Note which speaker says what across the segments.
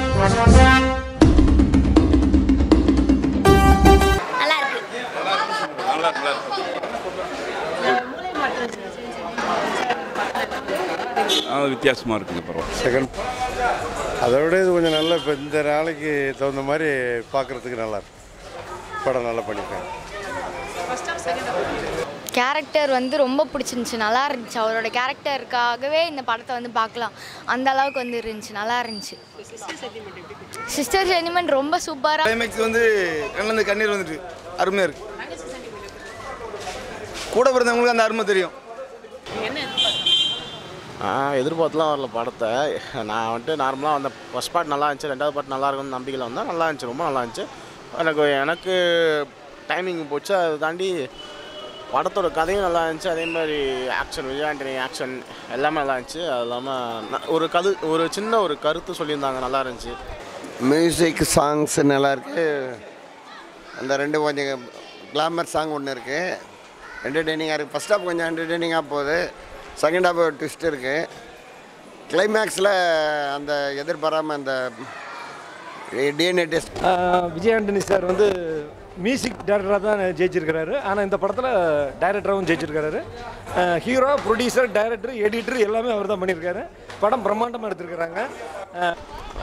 Speaker 1: நல்லா இருக்கு
Speaker 2: நல்லா நல்லா அது வித்தியாசமாக இருக்குங்க பரவாயில்ல
Speaker 3: செகண்ட் அதை விட இது கொஞ்சம் நல்லா இப்போ இந்த நாளைக்கு தகுந்த மாதிரி பார்க்குறதுக்கு நல்லா இருக்கு படம் நல்லா பண்ணியிருக்காங்க
Speaker 1: கேரக்டர் வந்து ரொம்ப பிடிச்சிருந்துச்சு நல்லா இருந்துச்சு அவரோட கேரக்டருக்காகவே இந்த படத்தை வந்து பார்க்கலாம் அந்த அளவுக்கு வந்து இருந்துச்சு நல்லா இருந்துச்சு சிஸ்டர் சென்டிமெண்ட் ரொம்ப சூப்பராக
Speaker 4: கிளைமேக்ஸ் வந்து கண்ணில் கண்ணீர் வந்துட்டு அருமையாக இருக்கு கூட பிறந்தவங்களுக்கு அந்த அருமை தெரியும்
Speaker 5: நான் எதிர்பார்த்துலாம் வரல படத்தை நான் வந்துட்டு நார்மலாக அந்த ஃபஸ்ட் பார்ட் நல்லா இருந்துச்சு ரெண்டாவது பார்ட் நல்லா இருக்கும்னு நம்பிக்கையில் வந்தால் நல்லா இருந்துச்சு ரொம்ப நல்லா இருந்துச்சு எனக்கு எனக்கு டைமிங் போச்சு அதை தாண்டி படத்தோட கதையும் நல்லா இருந்துச்சு அதே மாதிரி ஆக்ஷன் விஜய் ஆண்டனி ஆக்ஷன் எல்லாமே நல்லா இருந்துச்சு அது இல்லாமல் ந- ஒரு கது ஒரு சின்ன ஒரு கருத்து சொல்லியிருந்தாங்க நல்லா இருந்துச்சு
Speaker 6: மியூசிக் சாங்ஸ் நல்லா இருக்கு அந்த ரெண்டு கொஞ்சம் கிளாமர் சாங் ஒன்று இருக்குது என்டர்டெய்னிங்காக இருக்குது ஃபஸ்ட் ஹாஃப் கொஞ்சம் என்டர்டெய்னிங்காக போகுது செகண்ட் ஹாஃப் ஒரு ட்விஸ்ட் இருக்குது கிளைமேக்ஸில் அந்த எதிர்பாராமல் அந்த DNA test
Speaker 7: Vijay Antony sir வந்து மியூசிக் டைரக்டராக தான் ஜெயிச்சிருக்கிறாரு ஆனால் இந்த படத்தில் டைரக்டராகவும் ஜெயிச்சிருக்காரு ஹீரோ ப்ரொடியூசர் டைரக்டர் எடிட்டர் எல்லாமே அவர் தான் பண்ணியிருக்காரு படம் பிரம்மாண்டமாக எடுத்திருக்கிறாங்க அஹ்,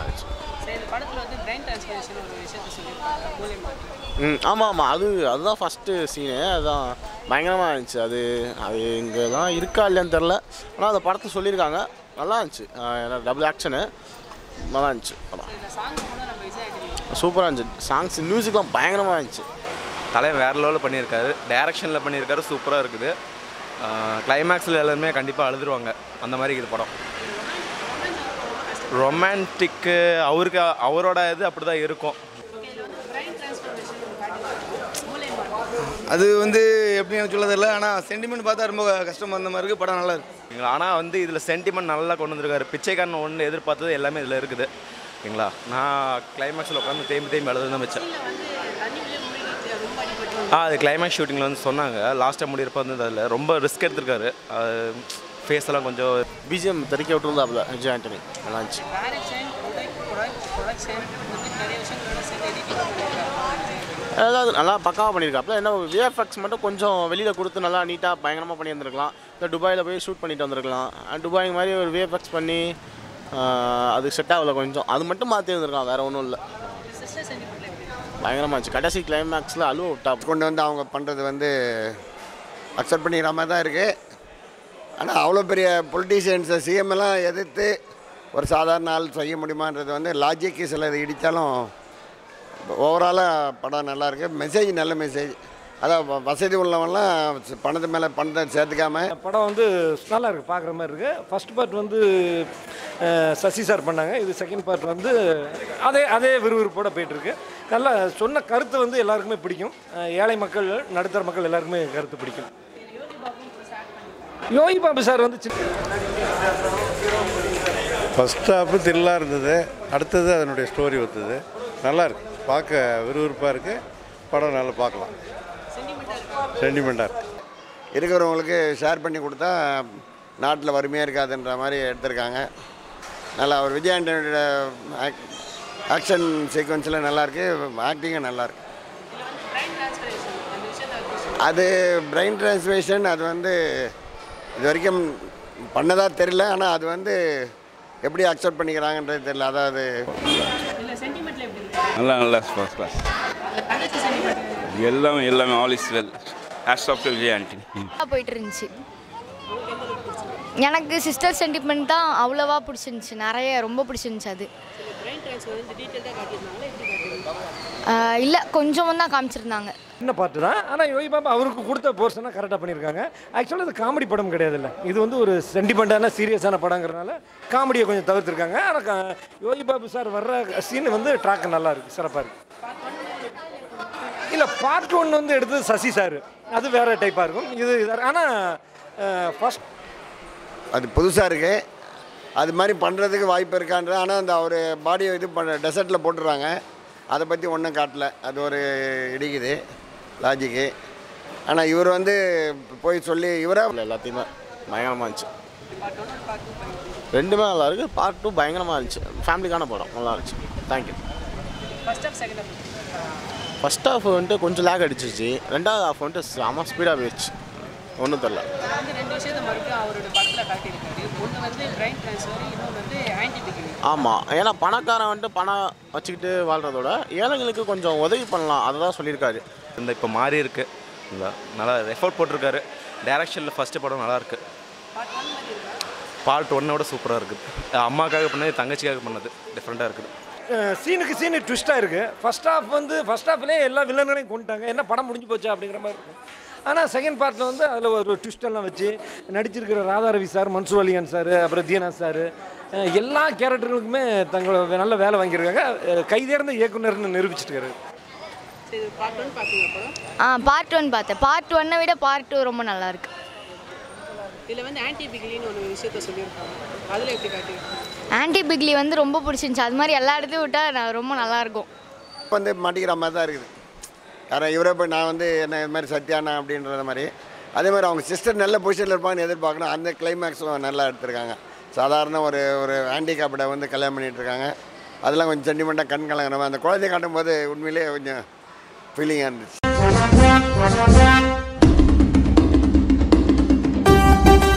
Speaker 5: ம் ஆமாம் ஆமாம் அது அதுதான் ஃபஸ்ட்டு சீனு அதுதான் பயங்கரமாக இருந்துச்சு அது அது இங்கே தான் இருக்கா இல்லையான்னு தெரில ஆனால் அந்த படத்தை சொல்லியிருக்காங்க நல்லா இருந்துச்சு டபுள் ஆக்ஷனு நல்லா இருந்துச்சு படம் சூப்பராக இருந்துச்சு சாங்ஸ் மியூசிக்லாம் பயங்கரமாக இருந்துச்சு
Speaker 8: தலைவன் வேறு லெவலில் பண்ணியிருக்காரு டைரக்ஷனில் பண்ணியிருக்காரு சூப்பராக இருக்குது கிளைமேக்ஸில் எல்லாருமே கண்டிப்பாக அழுதுருவாங்க அந்த மாதிரி இருக்குது படம் ரொமான்டிக்கு அவருக்கு அவரோட இது அப்படி தான் இருக்கும்
Speaker 4: அது வந்து எப்படி எனக்கு சொல்ல தெரியல ஆனால் சென்டிமெண்ட் பார்த்தா ரொம்ப கஷ்டமாக இருந்த மாதிரி இருக்குது படம் நல்லா இருக்கு
Speaker 8: ஆனால் வந்து இதில் சென்டிமெண்ட் நல்லா கொண்டு வந்திருக்காரு பிச்சைக்காரன் ஒன்று எதிர்பார்த்தது எல்லாமே இதில் இருக்குது ஓகேங்களா நான் கிளைமேக்ஸில் உட்காந்து தேம்பி தேம்பி அழுது தான் வச்சேன் ஆ அது கிளைமேக்ஸ் ஷூட்டிங்கில் வந்து சொன்னாங்க லாஸ்ட்டாக முடியிறப்ப வந்து அதில் ரொம்ப ரிஸ்க் எடுத்திருக்காரு அது ஃபேஸ் எல்லாம் கொஞ்சம்
Speaker 5: பிஜிஎம் தெறிக்க விட்டுருந்தாப்புல விஜய் ஆண்டனி நல்லா இருந்துச்சு அதாவது நல்லா பக்காவாக பண்ணியிருக்காப்புல என்ன விஎஃப்எக்ஸ் மட்டும் கொஞ்சம் வெளியில் கொடுத்து நல்லா நீட்டாக பயங்கரமாக பண்ணியிருந்துருக்கலாம் இல்லை துபாயில் போய் ஷூட் பண்ணிட்டு வந்திருக்கலாம் அஹ் துபாய் மாதிரி ஒரு விஎஃப்எக்ஸ் பண்ணி ஆஹ் அது செட் ஆகல கொஞ்சம் அது மட்டும் மாற்றி இருந்திருக்கலாம் வேறு ஒன்றும் இல்லை பயங்கரமாக இருந்துச்சு கடைசி கிளைமேக்ஸில் அழுவ விட்டா
Speaker 6: கொண்டு வந்து அவங்க பண்ணுறது வந்து அக்செப்ட் பண்ணிக்கிற மாதிரி தான் இருக்குது ஆனால் அவ்வளோ பெரிய பொலிட்டீஷியன்ஸை சிஎம் எல்லாம் எதிர்த்து ஒரு சாதாரண ஆள் செய்ய முடியுமான்றது வந்து லாஜிக்கு சிலது இடித்தாலும் ஓவராலாக படம் நல்லா இருக்கு மெசேஜ் நல்ல மெசேஜ் அதான் வ- வசதி உள்ளவன்லாம் பணத்து மேலே பணத்தை சேர்த்துக்காம
Speaker 7: படம் வந்து நல்லா இருக்குது பார்க்குற மாதிரி இருக்குது ஃபர்ஸ்ட் பார்ட் வந்து அஹ், சசி சார் பண்ணாங்க இது செகண்ட் பார்ட் வந்து அதே அதே விறுவிறுப்போட போயிட்டுருக்கு நல்லா சொன்ன கருத்து வந்து எல்லாருக்குமே பிடிக்கும் அஹ், ஏழை மக்கள் நடுத்தர மக்கள் எல்லாருக்குமே கருத்து பிடிக்கும் யோகி பாபு சார் வந்து சின்ன
Speaker 3: ஃபஸ்ட் ஹாஃபு தில்லாக இருந்தது அடுத்தது அதனுடைய ஸ்டோரி ஒத்துது நல்லா இருக்கு பார்க்க விறுவிறுப்பாக இருக்குது படம் நல்லா பார்க்கலாம் சென்டிமெண்ட்டாக இருக்குது
Speaker 6: இருக்கிறவங்களுக்கு ஷேர் பண்ணி கொடுத்தா நாட்டில் வறுமையாக இருக்காதுன்ற மாதிரி எடுத்திருக்காங்க நல்லா அவர் விஜய் ஆண்டனியோட ஆக்ஷன் சீக்வன்ஸில் நல்லாயிருக்கு ஆக்டிங்கும் நல்லாயிருக்கு அது பிரெயின் டிரான்ஸ்லேஷன் அது வந்து இது வரைக்கும் பண்ணதா தெரியல ஆனால் அது வந்து எப்படி அக்செப்ட் பண்ணிக்கிறாங்கன்றது தெரியல அதாவது
Speaker 2: நல்லா நல்லா ஃபர்ஸ்ட் கிளாஸ் எல்லாமே எல்லாமே all is well as of Vijay Antony
Speaker 1: போயிட்டு இருந்துச்சு எனக்கு சிஸ்டர் சென்டிமெண்ட் தான் அவ்வளோவா பிடிச்சிருந்துச்சு நிறைய ரொம்ப பிடிச்சிருந்துச்சு அது இல்லை கொஞ்சம் தான் காமிச்சிருந்தாங்க
Speaker 7: சின்ன பாட்டு தான் ஆனால் யோகி பாபு அவருக்கு கொடுத்த போர்ஷனாக கரெக்டாக பண்ணியிருக்காங்க ஆக்சுவலாக இது காமெடி படம் கிடையாதுல்ல இது வந்து ஒரு சென்டிமெண்ட்டான சீரியஸான படங்கிறனால காமெடியை கொஞ்சம் தவிர்த்துருக்காங்க ஆனால் யோகி பாபு சார் வர்ற சீன் வந்து ட்ராக் நல்லா இருக்குது சிறப்பாக இருக்குது இல்லை பார்ட் ஒன் வந்து எடுத்தது சசி சார் அது வேறு டைப்பாக இருக்கும் இது ஆனால் ஃபஸ்ட்
Speaker 6: அது புதுசாக இருக்குது அது மாதிரி பண்ணுறதுக்கு வாய்ப்பு இருக்கான்றது ஆனால் அந்த அவர் பாடியை இது பண்ண டெசர்ட்டில் போட்டுடுறாங்க அதை பற்றி ஒன்றும் காட்டல அது ஒரு இடிக்குது லாஜிக்கு ஆனால் இவர் வந்து போய் சொல்லி இவரை
Speaker 5: எல்லாத்தையுமே பயங்கரமாக இருந்துச்சு ரெண்டுமே நல்லா இருக்கு பார்ட் டூ பயங்கரமாக இருந்துச்சு ஃபேமிலிக்கான படம் நல்லா இருந்துச்சு thank you
Speaker 9: first half second half
Speaker 5: first half வந்துட்டு கொஞ்சம் லேக் அடிச்சிச்சு ரெண்டாவது ஹாஃப் வந்துட்டு செம ஸ்பீடாக போயிடுச்சு ஒன்றும் தெரில
Speaker 9: வந்து ரெண்டு விஷயத்தை மறுபடியும் அவரோட படத்தில் காட்டியிருக்காரு ஒன்று வந்து பிரைன் ட்ரான்ஸ்ஃபர் இன்னொன்று வந்து ஆன்டி பிகினி
Speaker 5: ஆமாம் ஏன்னா பணக்காரன் வந்துட்டு பணம் வச்சுக்கிட்டு வாழ்கிறதோட ஏழைங்களுக்கு கொஞ்சம் உதவி பண்ணலாம் அதை தான் சொல்லியிருக்காரு
Speaker 8: இந்த இப்போ மாறி இருக்கு இந்த நல்லா எஃபோர்ட் போட்டிருக்காரு டைரக்ஷனில் ஃபஸ்ட்டு படம் நல்லா இருக்கு பார்ட் ஒன்னோட சூப்பராக இருக்குது அம்மாக்காக பண்ணது தங்கச்சிக்காக பண்ணது டிஃப்ரெண்ட்டாக இருக்குது
Speaker 7: சீனுக்கு சீனு ட்விஸ்ட்டாக இருக்குது ஃபர்ஸ்ட் ஹாஃப் வந்து ஃபர்ஸ்ட் ஹாஃப்லேயே எல்லா வில்லன்களையும் கொண்டுட்டாங்க என்ன படம் முடிஞ்சு போச்சா அப்படிங்கிற மாதிரி இருக்கும் ஆனால் செகண்ட் பார்ட்டில் வந்து அதில் ஒரு twist எல்லாம் வச்சு நடிச்சிருக்கிற ராதா ரவி சார் மன்சூர் அலிகான் சார் அப்புறம் தீனா சார் எல்லா கேரக்டர்களுக்குமே தங்களோட நல்ல வேலை வாங்கியிருக்காங்க அஹ் கைதேர்ந்த இயக்குனர்னு நிரூபிச்சிட்டு
Speaker 9: சரி பார்ட் ஒன் பார்த்தீங்க படம்
Speaker 1: ஆ பார்ட் ஒன் பார்த்தேன் பார்ட் ஒன்னை விட பார்ட் டூ ரொம்ப நல்லா இருக்கு
Speaker 9: இதில் வந்து ஆன்டி பிகிலின்னு ஒரு விஷயத்த சொல்லியிருக்காங்க அதில் எப்படி காட்டியிருக்காங்க
Speaker 1: ஆன்டி பிக்லி வந்து ரொம்ப பிடிச்சிருந்துச்சு அது மாதிரி எல்லா இடத்தையும் விட்டால் நான் ரொம்ப நல்லா இருக்கும்
Speaker 6: வந்து மாட்டிக்கிற மாதிரி தான் இருக்குது யாரும் இவரை போய் நான் வந்து என்ன இது மாதிரி சத்யானா அப்படின்றத மாதிரி அதே மாதிரி அவங்க சிஸ்டர் நல்ல பொசிஷனில் இருப்பாங்கன்னு எதிர்பார்க்கணும் அந்த கிளைமேக்ஸும் நல்லா எடுத்திருக்காங்க சாதாரண ஒரு ஒரு ஹேண்டிகேப்டை வந்து கல்யாணம் பண்ணிட்டு இருக்காங்க அதெல்லாம் கொஞ்சம் சென்டிமெண்ட்டாக கண் கலங்குற மாதிரி அந்த குழந்தைய காட்டும் போது உண்மையிலேயே கொஞ்சம் ஃபீலிங்காக இருந்துச்சு